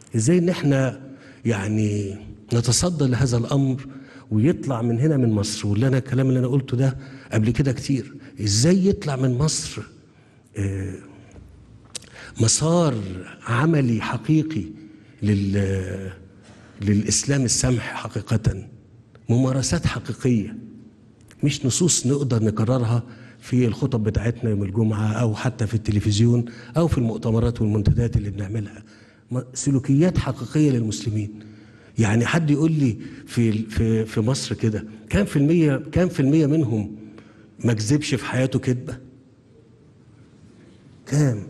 ازاي ان احنا يعني نتصدى لهذا الامر ويطلع من هنا من مصر واللي انا الكلام اللي انا قلته ده قبل كده كتير ازاي يطلع من مصر آه، مسار عملي حقيقي لل للاسلام السمح حقيقه ممارسات حقيقيه مش نصوص نقدر نكررها في الخطب بتاعتنا يوم الجمعه او حتى في التلفزيون او في المؤتمرات والمنتديات اللي بنعملها م- سلوكيات حقيقيه للمسلمين يعني حد يقول لي في في في مصر كده كام في المية كام في المية منهم ما كذبش في حياته كذبه كام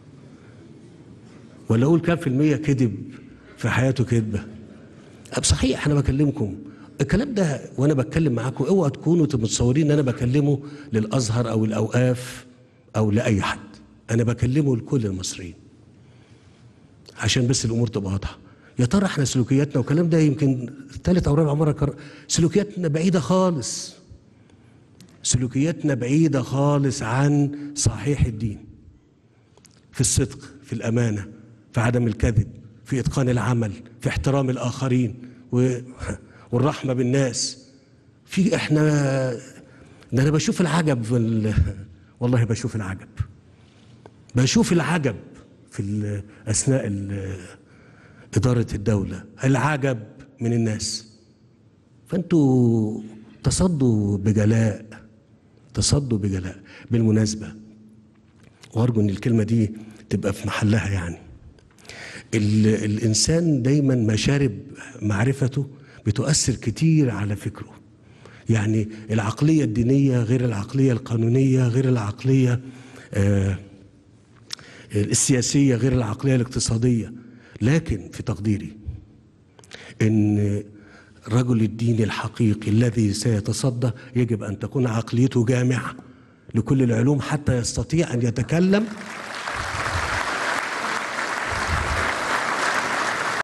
ولا اقول كام في المية كذب في حياته كذبه أب صحيح انا بكلمكم الكلام ده وانا بتكلم معاكم اوعوا تكونوا متصورين ان انا بكلمه للازهر او الاوقاف او لاي حد انا بكلمه لكل المصريين عشان بس الامور تبقى واضحه يا ترى احنا سلوكياتنا والكلام ده يمكن ثالث او رابع مره كر... سلوكياتنا بعيده خالص سلوكياتنا بعيده خالص عن صحيح الدين في الصدق في الامانه في عدم الكذب في اتقان العمل في احترام الاخرين و... والرحمه بالناس في احنا ده انا بشوف العجب في ال... والله بشوف العجب بشوف العجب في ال... اثناء ال... اداره الدوله العجب من الناس فانتوا تصدوا بجلاء تصدوا بجلاء بالمناسبه وارجو ان الكلمه دي تبقى في محلها يعني ال... الانسان دايما مشارب معرفته بتؤثر كتير على فكره يعني العقليه الدينيه غير العقليه القانونيه غير العقليه آه السياسيه غير العقليه الاقتصاديه لكن في تقديري ان رجل الدين الحقيقي الذي سيتصدى يجب ان تكون عقليته جامعه لكل العلوم حتى يستطيع ان يتكلم